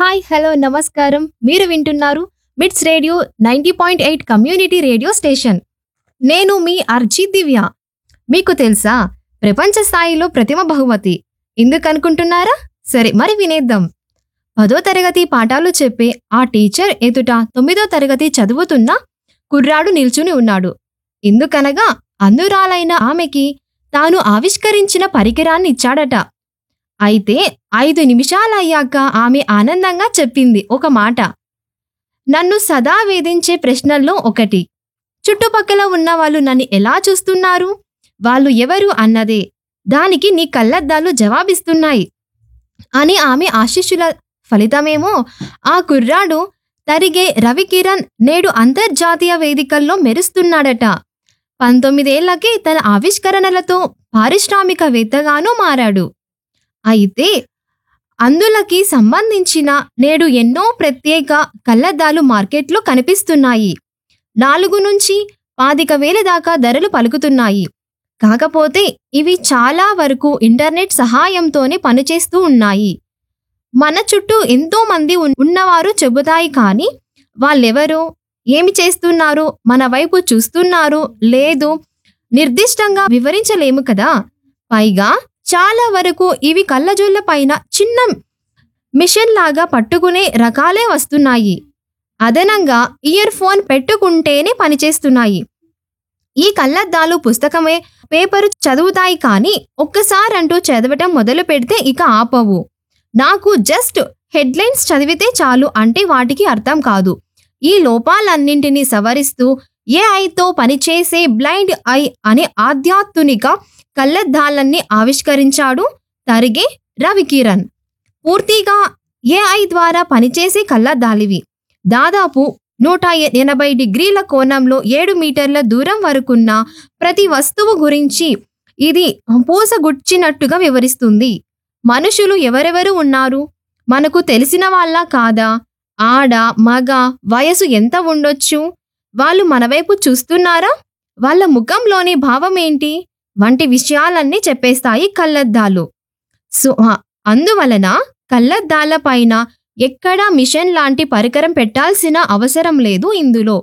hi hello నమస్కారం మీరు వింటున్నారు MITS radio ninety point eight community radio station నేను మీ అర్జిత్ దివ్య మీకు తెలుసా ప్రపంచ స్థాయిలో ప్రతిమ బహుమతి ఎందుకు అనుకుంటున్నారా సరే మరి వినేద్దాం పదో తరగతి పాఠాలు చెప్పే ఆ టీచర్ ఎదుట తొమ్మిదో తరగతి చదువుతున్న కుర్రాడు నిల్చుని ఉన్నాడు ఎందుకనగా అందురాలైన ఆమెకి తాను ఆవిష్కరించిన పరికరాన్ని ఇచ్చాడట అయితే ఐదు నిమిషాలయ్యాక ఆమె ఆనందంగా చెప్పింది ఒక మాట నన్ను సదా వేధించే ప్రశ్నల్లో ఒకటి చుట్టుపక్కల ఉన్న వాళ్ళు నన్ను ఎలా చూస్తున్నారు వాళ్ళు ఎవరు అన్నదే దానికి నీ కళ్ళద్దాలు జవాబిస్తున్నాయి అని ఆమె ఆశీస్సుల ఫలితమేమో ఆ కుర్రాడు తరిగే రవికిరణ్ నేడు అంతర్జాతీయ వేదికల్లో మెరుస్తున్నాడట పంతొమ్మిదేళ్లకే తన ఆవిష్కరణలతో పారిశ్రామికవేత్తగానూ మారాడు అయితే అందులకి సంబంధించిన నేడు ఎన్నో ప్రత్యేక కళ్ళద్దాలు మార్కెట్లో కనిపిస్తున్నాయి నాలుగు నుంచి పాతిక వేల దాకా ధరలు పలుకుతున్నాయి కాకపోతే ఇవి చాలా వరకు ఇంటర్నెట్ సహాయంతోనే పనిచేస్తూ ఉన్నాయి మన చుట్టూ ఎంతో మంది ఉన్- ఉన్నవారు చెబుతాయి కానీ వాళ్ళెవరో ఏమి చేస్తున్నారు మన వైపు చూస్తున్నారు లేదు నిర్దిష్టంగా వివరించలేము కదా పైగా చాలా వరకు ఇవి కళ్ళజోళ్ళ పైన చిన్న మిషన్ లాగా పట్టుకునే రకాలే వస్తున్నాయి అదనంగా ఇయర్ ఫోన్ పెట్టుకుంటేనే పనిచేస్తున్నాయి ఈ కళ్ళద్దాలు పుస్తకమే పేపరు చదువుతాయి కానీ ఒక్కసారంటూ చదవటం మొదలు పెడితే ఇక ఆపవు నాకు జస్ట్ హెడ్లైన్స్ చదివితే చాలు అంటే వాటికి అర్థం కాదు ఈ లోపాలన్నింటినీ సవరిస్తూ ఏఐతో పనిచేసే బ్లైండ్ ఐ అనే ఆధ్యాత్మిక కళ్ళద్దాలన్నీ ఆవిష్కరించాడు తరిగే రవికిరణ్ పూర్తిగా ఏఐ ద్వారా పనిచేసే కళ్ళద్దాలివి దాదాపు నూట ఎ- ఎనభై డిగ్రీల కోణంలో ఏడు మీటర్ల దూరం వరకున్న ప్రతి వస్తువు గురించి ఇది పూసగుచ్చినట్టుగా వివరిస్తుంది మనుషులు ఎవరెవరు ఉన్నారు మనకు తెలిసిన వాళ్ళ కాదా ఆడ మగ వయసు ఎంత ఉండొచ్చు వాళ్ళు మన వైపు చూస్తున్నారా వాళ్ళ ముఖంలోని భావం ఏంటి వంటి విషయాలన్నీ చెప్పేస్తాయి కళ్ళద్దాలు సో ఆ, అందువలన కళ్ళద్దాల పైన ఎక్కడా మిషన్ లాంటి పరికరం పెట్టాల్సిన అవసరం లేదు ఇందులో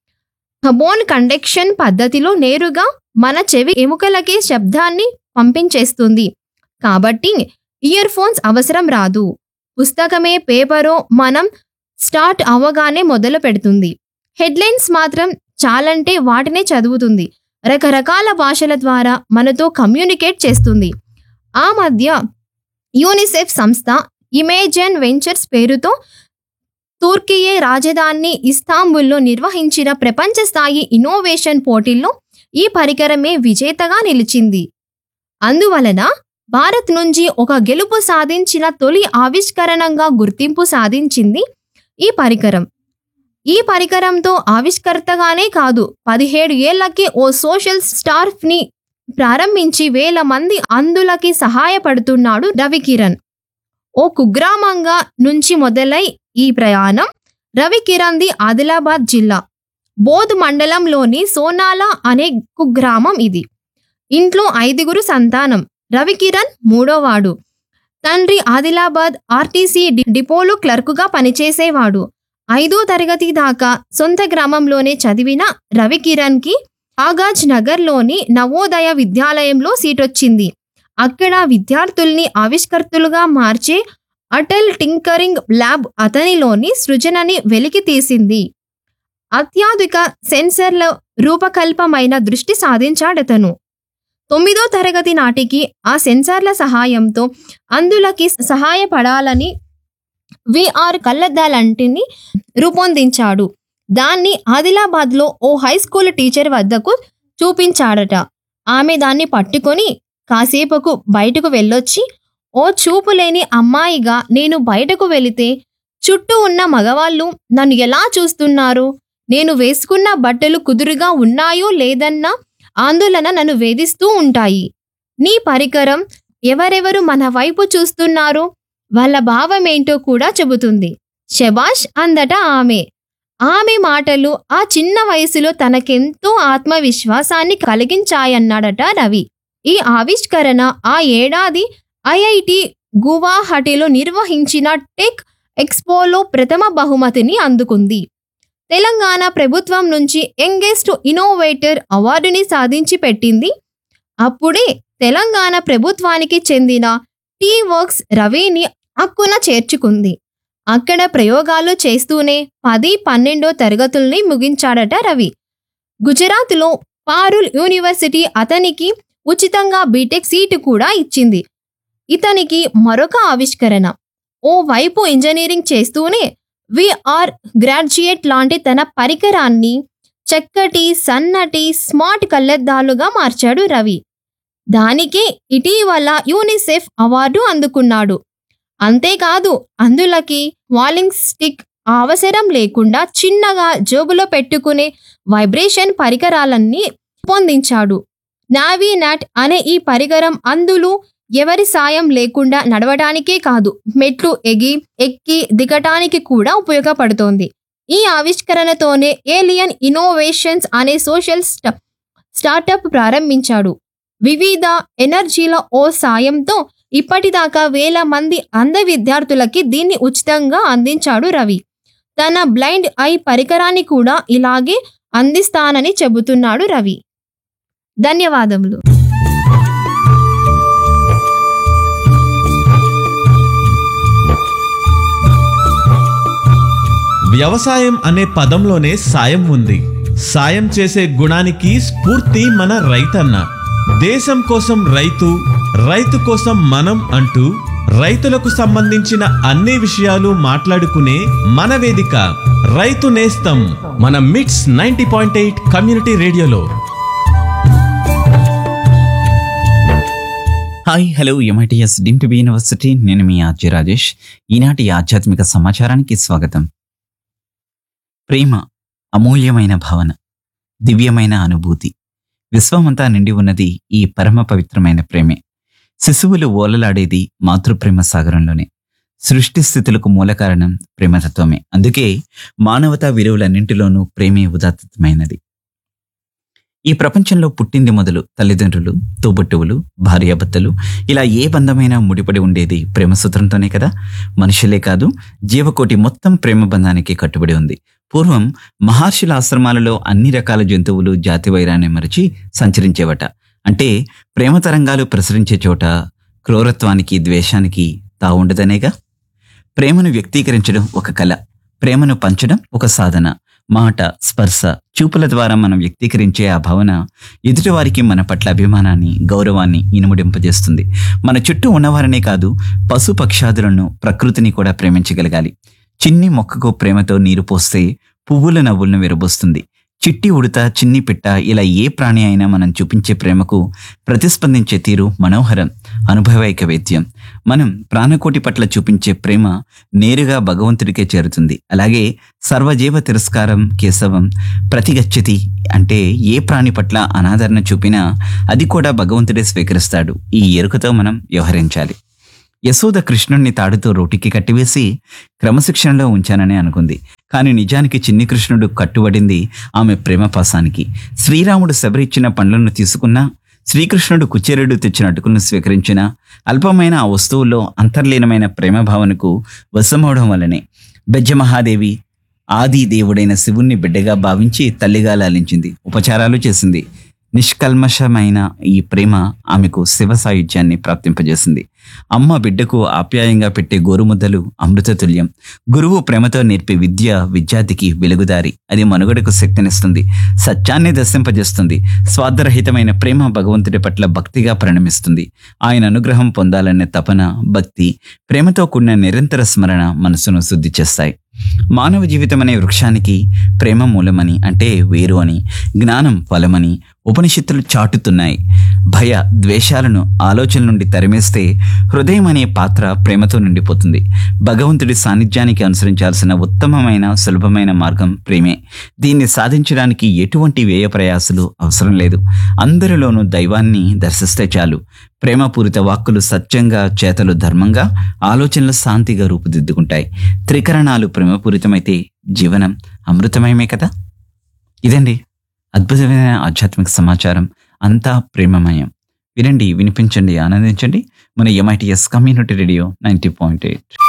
బోన్ కండక్షన్ పద్ధతిలో నేరుగా మన చెవి ఎముకలకే శబ్దాన్ని పంపించేస్తుంది కాబట్టి ఇయర్ ఫోన్స్ అవసరం రాదు పుస్తకమే పేపరో మనం స్టార్ట్ అవ్వగానే మొదలు పెడుతుంది హెడ్లైన్స్ మాత్రం చాలంటే వాటినే చదువుతుంది రకరకాల భాషల ద్వారా మనతో కమ్యూనికేట్ చేస్తుంది ఆ మధ్య యూనిసెఫ్ సంస్థ ఇమేజన్ వెంచర్స్ పేరుతో తుర్కియే రాజధాని ఇస్తాంబుల్లో నిర్వహించిన ప్రపంచ స్థాయి ఇన్నోవేషన్ పోటీల్లో ఈ పరికరమే విజేతగా నిలిచింది అందువలన భారత్ నుంచి ఒక గెలుపు సాధించిన తొలి ఆవిష్కరణంగా గుర్తింపు సాధించింది ఈ పరికరం ఈ పరికరంతో ఆవిష్కర్తగానే కాదు పదిహేడు ఏళ్లకే ఓ సోషల్ స్టార్ఫ్ ని ప్రారంభించి వేల మంది అందులకి సహాయపడుతున్నాడు రవికిరణ్ ఓ కుగ్రామంగా నుంచి మొదలై ఈ ప్రయాణం రవికిరణ్ది ఆదిలాబాద్ జిల్లా బోధ్ మండలంలోని సోనాల అనే కుగ్రామం ఇది ఇంట్లో ఐదుగురు సంతానం రవికిరణ్ మూడోవాడు తండ్రి ఆదిలాబాద్ ఆర్టీసీ డి- డిపోలో క్లర్కుగా పనిచేసేవాడు ఐదో తరగతి దాకా సొంత గ్రామంలోనే చదివిన రవికిరణ్కి ఆగాజ్ నగర్లోని నవోదయ విద్యాలయంలో సీటొచ్చింది అక్కడ విద్యార్థుల్ని ఆవిష్కర్తలుగా మార్చే అటల్ టింకరింగ్ ల్యాబ్ అతనిలోని సృజనని వెలికి తీసింది అత్యాధునిక సెన్సర్ల రూపకల్పమైన దృష్టి సాధించాడతను తొమ్మిదో తరగతి నాటికి ఆ సెన్సార్ల సహాయంతో అందులకి సహాయపడాలని విఆర్ కళ్ళద్దాలంటిని రూపొందించాడు దాన్ని ఆదిలాబాద్లో ఓ హై స్కూల్ టీచర్ వద్దకు చూపించాడట ఆమె దాన్ని పట్టుకొని కాసేపకు బయటకు వెళ్ళొచ్చి ఓ చూపు లేని అమ్మాయిగా నేను బయటకు వెళితే చుట్టూ ఉన్న మగవాళ్ళు నన్ను ఎలా చూస్తున్నారు నేను వేసుకున్న బట్టలు కుదురుగా ఉన్నాయో లేదన్న ఆందోళన నన్ను వేధిస్తూ ఉంటాయి నీ పరికరం ఎవరెవరు మన వైపు చూస్తున్నారో వాళ్ళ భావమేంటో కూడా చెబుతుంది శబాష్ అందట ఆమె ఆమె మాటలు ఆ చిన్న వయసులో తనకెంతో ఆత్మవిశ్వాసాన్ని కలిగించాయన్నాడట రవి ఈ ఆవిష్కరణ ఆ ఏడాది ఐఐటి గువాహటిలో నిర్వహించిన టెక్ ఎక్స్పోలో ప్రథమ బహుమతిని అందుకుంది తెలంగాణ ప్రభుత్వం నుంచి యంగెస్ట్ ఇన్నోవేటర్ అవార్డుని సాధించి పెట్టింది అప్పుడే తెలంగాణ ప్రభుత్వానికి చెందిన టీ వర్క్స్ రవిని అక్కున చేర్చుకుంది అక్కడ ప్రయోగాలు చేస్తూనే పది పన్నెండో తరగతుల్ని ముగించాడట రవి గుజరాత్లో పారుల్ యూనివర్సిటీ అతనికి ఉచితంగా బీటెక్ సీటు కూడా ఇచ్చింది ఇతనికి మరొక ఆవిష్కరణ ఓ వైపు ఇంజనీరింగ్ చేస్తూనే విఆర్ గ్రాడ్యుయేట్ లాంటి తన పరికరాన్ని చక్కటి సన్నటి స్మార్ట్ కళ్ళెద్దాలుగా మార్చాడు రవి దానికే ఇటీవల యూనిసెఫ్ అవార్డు అందుకున్నాడు అంతేకాదు అందులకి వాలింగ్ స్టిక్ అవసరం లేకుండా చిన్నగా జోబులో పెట్టుకునే వైబ్రేషన్ పరికరాలన్నీ పొందించాడు నావీ నాట్ అనే ఈ పరికరం అందులో ఎవరి సాయం లేకుండా నడవడానికే కాదు మెట్లు ఎగి ఎక్కి దిగటానికి కూడా ఉపయోగపడుతోంది ఈ ఆవిష్కరణతోనే ఏలియన్ ఇన్నోవేషన్స్ అనే సోషల్ స్ట స్టార్టప్ ప్రారంభించాడు వివిధ ఎనర్జీల ఓ సాయంతో ఇప్పటిదాకా వేల మంది అంధ విద్యార్థులకి దీన్ని ఉచితంగా అందించాడు రవి తన బ్లైండ్ ఐ పరికరాన్ని కూడా ఇలాగే అందిస్తానని చెబుతున్నాడు రవి ధన్యవాదములు వ్యవసాయం అనే పదంలోనే సాయం ఉంది సాయం చేసే గుణానికి స్ఫూర్తి మన రైతన్న దేశం కోసం రైతు రైతు కోసం మనం అంటూ రైతులకు సంబంధించిన అన్ని విషయాలు మాట్లాడుకునే మన వేదిక రైతు నేస్తం మన MITS ninety point eight community రేడియోలో hi hello MITS deem to be university నేను మీ ఆర్జే రాజేష్ ఈనాటి ఆధ్యాత్మిక సమాచారానికి స్వాగతం ప్రేమ అమూల్యమైన భావన దివ్యమైన అనుభూతి విశ్వమంతా నిండి ఉన్నది ఈ పరమ పవిత్రమైన ప్రేమే శిశువులు ఓలలాడేది మాతృప్రేమ సాగరంలోనే సృష్టి స్థితులకు మూల కారణం ప్రేమతత్వమే అందుకే మానవతా విలువలన్నింటిలోనూ ప్రేమే ఉదాత్తమైనది ఈ ప్రపంచంలో పుట్టింది మొదలు తల్లిదండ్రులు తోబుట్టువులు భార్యాభర్తలు ఇలా ఏ బంధమైనా ముడిపడి ఉండేది ప్రేమ సూత్రంతోనే కదా మనుషులే కాదు జీవకోటి మొత్తం ప్రేమ బంధానికి కట్టుబడి ఉంది పూర్వం మహర్షుల ఆశ్రమాలలో అన్ని రకాల జంతువులు జాతి వైరాన్ని మరిచి సంచరించేవట అంటే ప్రేమ తరంగాలు ప్రసరించే చోట క్రూరత్వానికి ద్వేషానికి తావుండదనేగా ప్రేమను వ్యక్తీకరించడం ఒక కళ ప్రేమను పంచడం ఒక సాధన మాట స్పర్శ చూపుల ద్వారా మనం వ్యక్తీకరించే ఆ భావన ఎదుటివారికి మన పట్ల అభిమానాన్ని గౌరవాన్ని ఇనుముడింపజేస్తుంది మన చుట్టూ ఉన్నవారనే కాదు పశు పక్షాదులను ప్రకృతిని కూడా ప్రేమించగలగాలి చిన్ని మొక్కకు ప్రేమతో నీరు పోస్తే పువ్వుల నవ్వులను విరబోస్తుంది చిట్టి ఉడత చిన్ని పిట్ట ఇలా ఏ ప్రాణి అయినా మనం చూపించే ప్రేమకు ప్రతిస్పందించే తీరు మనోహరం అనుభవైక వేద్యం మనం ప్రాణకోటి పట్ల చూపించే ప్రేమ నేరుగా భగవంతుడికే చేరుతుంది అలాగే సర్వజీవ తిరస్కారం కేశవం ప్రతిగచ్చతి అంటే ఏ ప్రాణి పట్ల అనాదరణ చూపినా అది కూడా భగవంతుడే స్వీకరిస్తాడు ఈ ఎరుకతో మనం వ్యవహరించాలి యశోద కృష్ణుణ్ణి తాడుతో రోటికి కట్టివేసి క్రమశిక్షణలో ఉంచానని అనుకుంది కానీ నిజానికి చిన్ని కృష్ణుడు కట్టుబడింది ఆమె ప్రేమ పాసానికి శ్రీరాముడు శబరిచ్చిన పండ్లను తీసుకున్నా శ్రీకృష్ణుడు కుచేరుడు తెచ్చిన అటుకులను స్వీకరించిన అల్పమైన ఆ వస్తువుల్లో అంతర్లీనమైన ప్రేమ భావనకు వశమవడం వల్లనే బెజ్జమహాదేవి ఆది దేవుడైన శివుణ్ణి బిడ్డగా భావించి తల్లిగా లాలించింది ఉపచారాలు చేసింది నిష్కల్మషమైన ఈ ప్రేమ ఆమెకు శివ సాయుధ్యాన్ని ప్రాప్తింపజేసింది అమ్మ బిడ్డకు ఆప్యాయంగా పెట్టే గోరుముద్దలు అమృతతుల్యం గురువు ప్రేమతో నేర్పే విద్య విద్యార్థికి వెలుగుదారి అది మనుగడకు శక్తినిస్తుంది సత్యాన్ని దర్శింపజేస్తుంది స్వార్థరహితమైన ప్రేమ భగవంతుడి పట్ల భక్తిగా పరిణమిస్తుంది ఆయన అనుగ్రహం పొందాలనే తపన భక్తి ప్రేమతో కూడిన నిరంతర స్మరణ మనసును శుద్ధి చేస్తాయి మానవ జీవితం అనే వృక్షానికి ప్రేమ మూలమని అంటే వేరు అని జ్ఞానం ఫలమని ఉపనిషత్తులు చాటుతున్నాయి భయ ద్వేషాలను ఆలోచన నుండి తరిమేస్తే హృదయం అనే పాత్ర ప్రేమతో నిండిపోతుంది భగవంతుడి సాన్నిధ్యానికి అనుసరించాల్సిన ఉత్తమమైన సులభమైన మార్గం ప్రేమే దీన్ని సాధించడానికి ఎటువంటి వ్యయ ప్రయాసలు అవసరం లేదు అందరిలోనూ దైవాన్ని దర్శిస్తే చాలు ప్రేమపూరిత వాక్కులు సత్యంగా చేతలు ధర్మంగా ఆలోచనలు శాంతిగా రూపుదిద్దుకుంటాయి త్రికరణాలు ప్రేమపూరితమైతే జీవనం అమృతమయమే కదా ఇదండి అద్భుతమైన ఆధ్యాత్మిక సమాచారం అంతా ప్రేమమయం వినండి వినిపించండి ఆనందించండి మన MITS community radio ninety point eight